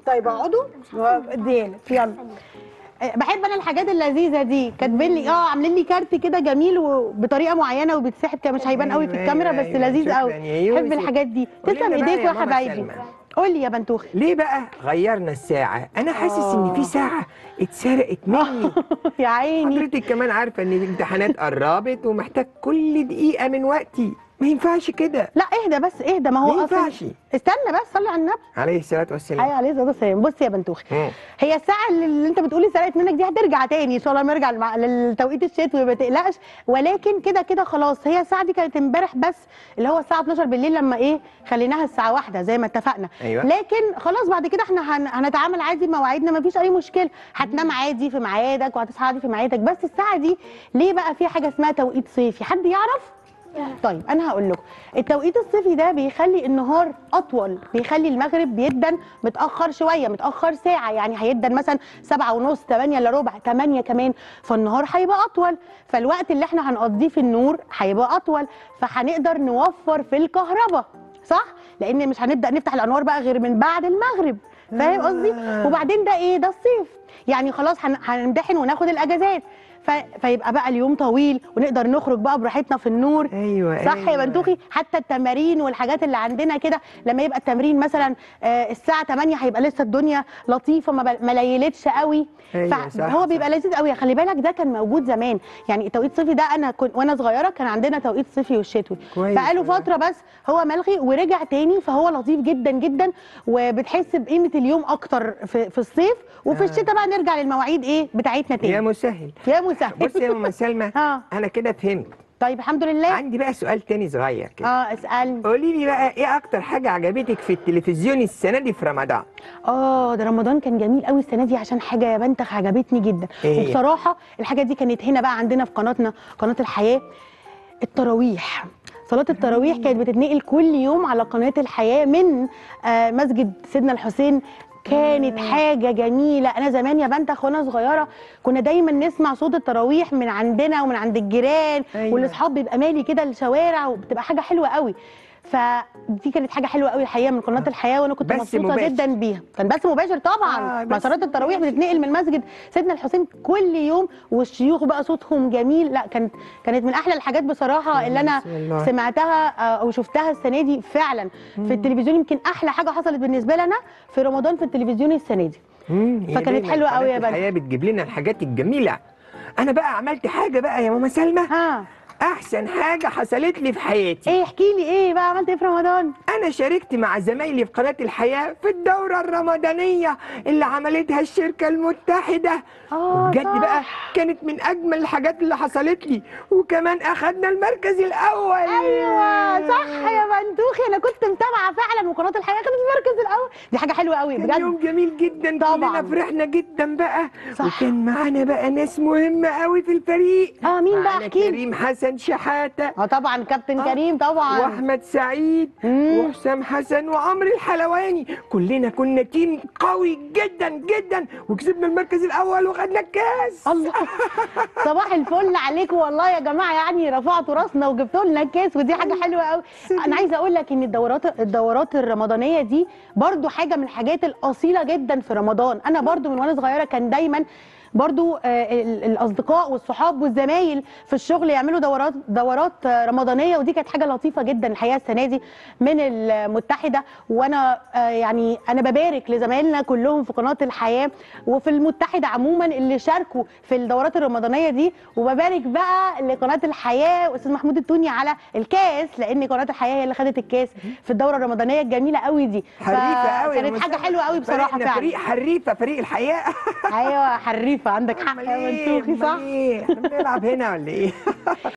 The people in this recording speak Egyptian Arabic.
طيب اقعدوا اديلك يلا بحب انا الحاجات اللذيذه دي كاتبين لي اه عاملين لي كارت كده جميل وبطريقه معينه وبيتسحب كده مش هيبان قوي في أيوة، الكاميرا أيوة، بس أيوة، لذيذ شكراً قوي يا يوسف. بحب الحاجات دي قولي تسلم لنا بقى ايديك يا يا ماما حبايبي سلمى. قول لي يا بنتوخي ليه بقى غيرنا الساعة؟ أنا حاسس إن في ساعة اتسرقت مني يا عيني حضرتك كمان عارفة إن الامتحانات قربت ومحتاج كل دقيقة من وقتي ما ينفعش كده لا اهدى بس اهدى ما هو ما اصلا ينفعش استنى بس صلي على النبي عليه الصلاة والسلام ايوه عليه الصلاه والسلام بص يا بنتوخي مم. هي الساعه اللي اللي انت بتقولي سرقت منك دي هترجع تاني ان شاء الله نرجع للمع- للتوقيت الشتوي ما تقلقش ولكن كده كده خلاص هي الساعه دي كانت امبارح بس اللي هو الساعه 12 بالليل لما ايه خليناها الساعه واحدة زي ما اتفقنا أيوة. لكن خلاص بعد كده احنا هن... هنتعامل عادي بمواعيدنا ما فيش اي مشكله هتنام عادي في ميعادك وهتصحى عادي في ميعادك بس الساعه دي ليه بقى في حاجه اسمها توقيت صيفي حد يعرف طيب انا هقول لكم التوقيت الصيفي ده بيخلي النهار اطول بيخلي المغرب بيدن متاخر شويه متاخر ساعه يعني هيدن مثلا سبعة ونص 8 الا ربع 8 كمان فالنهار هيبقى اطول فالوقت اللي احنا هنقضيه في النور هيبقى اطول فهنقدر نوفر في الكهرباء صح لان مش هنبدا نفتح الانوار بقى غير من بعد المغرب فاهم قصدي آه. وبعدين ده ايه ده الصيف يعني خلاص هن- هنمتحن وناخد الاجازات ف... فيبقى بقى اليوم طويل ونقدر نخرج بقى براحتنا في النور أيوة صح يا أيوة. بنتوخي حتى التمارين والحاجات اللي عندنا كده لما يبقى التمرين مثلا آه، الساعه 8 هيبقى لسه الدنيا لطيفه ما بل- ما ليلتش قوي أيوة، صح، فهو صح. بيبقى لذيذ قوي خلي بالك ده كان موجود زمان يعني التوقيت الصيفي ده انا كنت وانا صغيره كان عندنا توقيت صيفي والشتوي كويس، بقاله كويس. فتره بس هو ملغي ورجع تاني فهو لطيف جدا جدا وبتحس بقيمه اليوم اكتر في, في الصيف وفي آه. الشتاء بقى نرجع للمواعيد ايه بتاعتنا يا تاني مسهل يا مسهل بصي يا ماما سلمى اه أنا كده فهمت طيب الحمد لله عندي بقى سؤال تاني صغير كده اه اسالني قولي لي بقى ايه اكتر حاجه عجبتك في التلفزيون السنه دي في رمضان اه ده رمضان كان جميل قوي السنه دي عشان حاجه يا بنتخ عجبتني جدا إيه هي؟ وبصراحه الحاجه دي كانت هنا بقى عندنا في قناتنا قناه الحياه التراويح صلاة التراويح كانت بتتنقل كل يوم على قناة الحياة من آه، مسجد سيدنا الحسين كانت حاجة جميلة أنا زمان يا بنتخ وأنا صغيرة كنا دايما نسمع صوت التراويح من عندنا ومن عند الجيران أيوة. والأصحاب بيبقى مالي كده الشوارع وبتبقى حاجة حلوة قوي فدي كانت حاجة حلوة قوي الحقيقة من قناة الحياة وأنا كنت بث مبسوطة مباشر. جدا بيها كان بس مباشر طبعا آه، آه بث صلاة التراويح بتتنقل من مسجد سيدنا الحسين كل يوم والشيوخ بقى صوتهم جميل لا كانت كانت من احلى الحاجات بصراحه اللي انا بسم الله. سمعتها آه، او شفتها السنه دي فعلا في التلفزيون يمكن احلى حاجه حصلت بالنسبه لنا في رمضان في التلفزيون السنه دي مم، هي فكانت دايماً حلوة قوي يا قناة بنت. الحياه بتجيب لنا الحاجات الجميله انا بقى عملت حاجه بقى يا ماما سلمى ها احسن حاجه حصلت لي في حياتي ايه احكي لي ايه بقى عملت ايه في رمضان انا شاركت مع زمايلي في قناه الحياه في الدوره الرمضانيه اللي عملتها الشركه المتحده اه بجد صح. بقى كانت من اجمل الحاجات اللي حصلت لي وكمان اخدنا المركز الاول ايوه صح يا بنتوخي انا كنت متابعه فعلا وقناه الحياه خدت المركز الاول دي حاجه حلوه قوي كان بجد يوم جميل جدا طبعاً. كلنا فرحنا جدا بقى صح. وكان معانا بقى ناس مهمه قوي في الفريق اه مين بقى معانا احكي لي كريم حسن شحاته اه طبعا كابتن آه. كريم طبعا واحمد سعيد مم. وحسام حسن وعمرو الحلواني كلنا كنا تيم قوي جدا جدا وكسبنا المركز الاول وخدنا الكاس الله صباح الفل عليكم والله يا جماعه يعني رفعتوا راسنا وجبتوا لنا الكاس ودي حاجه حلوه قوي انا عايزه اقول لك ان الدورات الدورات الرمضانيه دي برضو حاجه من الحاجات الاصيله جدا في رمضان انا برضو من وانا صغيره كان دايما برضو آه، ال- الاصدقاء والصحاب والزمايل في الشغل يعملوا دورات دورات آه، رمضانيه ودي كانت حاجه لطيفه جدا الحقيقه السنه دي من المتحده وانا آه، يعني انا ببارك لزمايلنا كلهم في قناه الحياه وفي المتحده عموما اللي شاركوا في الدورات الرمضانيه دي وببارك بقى لقناه الحياه واستاذ محمود التوني على الكاس لان قناه الحياه هي اللي خدت الكاس في الدوره الرمضانيه الجميله قوي دي حريفه قوي كانت حاجه حلوه قوي بصراحه فريقنا فعلا فريق حريفه فريق الحياه ايوه حريفه عندك حق أمال يا إيه؟ منتوخي صح أمال ايه احنا بنلعب هنا ولا ايه